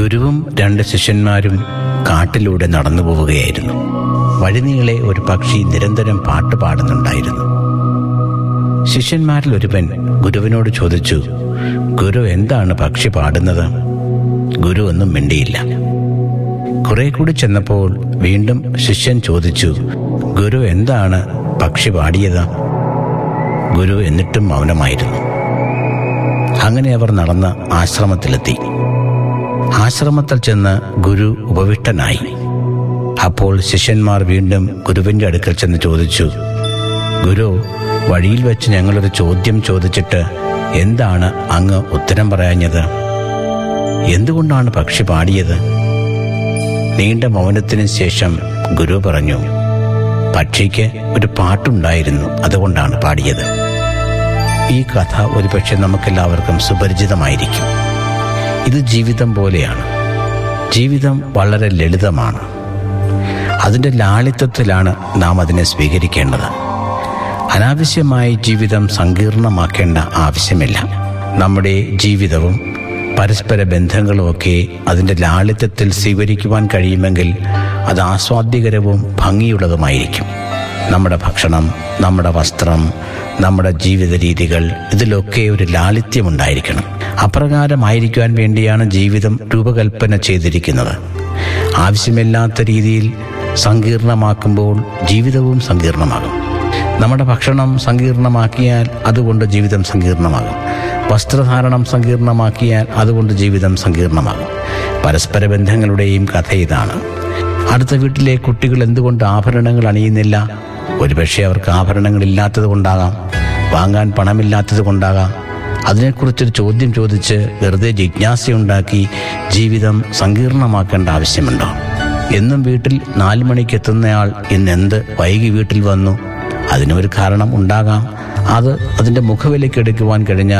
ഗുരുവും രണ്ട് ശിഷ്യന്മാരും കാട്ടിലൂടെ നടന്നു പോവുകയായിരുന്നു വഴിനീളെ ഒരു പക്ഷി നിരന്തരം പാട്ട് പാടുന്നുണ്ടായിരുന്നു ശിഷ്യന്മാരിൽ ഒരുവൻ ഗുരുവിനോട് ചോദിച്ചു ഗുരു എന്താണ് പക്ഷി പാടുന്നത് ഗുരു ഒന്നും മിണ്ടിയില്ല കുറെ കൂടി ചെന്നപ്പോൾ വീണ്ടും ശിഷ്യൻ ചോദിച്ചു ഗുരു എന്താണ് പക്ഷി പാടിയത് ഗുരു എന്നിട്ടും മൗനമായിരുന്നു അങ്ങനെ അവർ നടന്ന് ആശ്രമത്തിലെത്തി ആശ്രമത്തിൽ ചെന്ന് ഗുരു ഉപവിഷ്ടനായി അപ്പോൾ ശിഷ്യന്മാർ വീണ്ടും ഗുരുവിന്റെ അടുക്കൽ ചെന്ന് ചോദിച്ചു ഗുരു വഴിയിൽ വെച്ച് ഞങ്ങളൊരു ചോദ്യം ചോദിച്ചിട്ട് എന്താണ് അങ്ങ് ഉത്തരം പറയാഞ്ഞത് എന്തുകൊണ്ടാണ് പക്ഷി പാടിയത് നീണ്ട മൗനത്തിന് ശേഷം ഗുരു പറഞ്ഞു പക്ഷിക്ക് ഒരു പാട്ടുണ്ടായിരുന്നു അതുകൊണ്ടാണ് പാടിയത് ഈ കഥ ഒരുപക്ഷെ നമുക്കെല്ലാവർക്കും സുപരിചിതമായിരിക്കും ഇത് ജീവിതം പോലെയാണ് ജീവിതം വളരെ ലളിതമാണ് അതിൻ്റെ ലാളിത്വത്തിലാണ് നാം അതിനെ സ്വീകരിക്കേണ്ടത് അനാവശ്യമായി ജീവിതം സങ്കീർണമാക്കേണ്ട ആവശ്യമില്ല നമ്മുടെ ജീവിതവും പരസ്പര ബന്ധങ്ങളുമൊക്കെ അതിൻ്റെ ലാളിത്യത്തിൽ സ്വീകരിക്കുവാൻ കഴിയുമെങ്കിൽ അത് ആസ്വാദ്യകരവും ഭംഗിയുള്ളതുമായിരിക്കും നമ്മുടെ ഭക്ഷണം നമ്മുടെ വസ്ത്രം നമ്മുടെ ജീവിത രീതികൾ ഇതിലൊക്കെ ഒരു ലാളിത്യമുണ്ടായിരിക്കണം അപ്രകാരമായിരിക്കുവാൻ വേണ്ടിയാണ് ജീവിതം രൂപകൽപ്പന ചെയ്തിരിക്കുന്നത് ആവശ്യമില്ലാത്ത രീതിയിൽ സങ്കീർണമാക്കുമ്പോൾ ജീവിതവും സങ്കീർണമാകും നമ്മുടെ ഭക്ഷണം സങ്കീർണമാക്കിയാൽ അതുകൊണ്ട് ജീവിതം സങ്കീർണമാകും വസ്ത്രധാരണം സങ്കീർണമാക്കിയാൽ അതുകൊണ്ട് ജീവിതം സങ്കീർണമാകും പരസ്പര ബന്ധങ്ങളുടെയും കഥ ഇതാണ് അടുത്ത വീട്ടിലെ കുട്ടികൾ എന്തുകൊണ്ട് ആഭരണങ്ങൾ അണിയുന്നില്ല ഒരുപക്ഷെ അവർക്ക് ആഭരണങ്ങൾ ഇല്ലാത്തത് കൊണ്ടാകാം വാങ്ങാൻ പണമില്ലാത്തത് കൊണ്ടാകാം അതിനെക്കുറിച്ചൊരു ചോദ്യം ചോദിച്ച് വെറുതെ ജിജ്ഞാസയുണ്ടാക്കി ജീവിതം സങ്കീർണമാക്കേണ്ട ആവശ്യമുണ്ടോ എന്നും വീട്ടിൽ നാല് മണിക്ക് എത്തുന്നയാൾ ഇന്നെന്ത് വൈകി വീട്ടിൽ വന്നു അതിനൊരു കാരണം ഉണ്ടാകാം അത് അതിൻ്റെ മുഖവിലേക്ക് എടുക്കുവാൻ കഴിഞ്ഞാൽ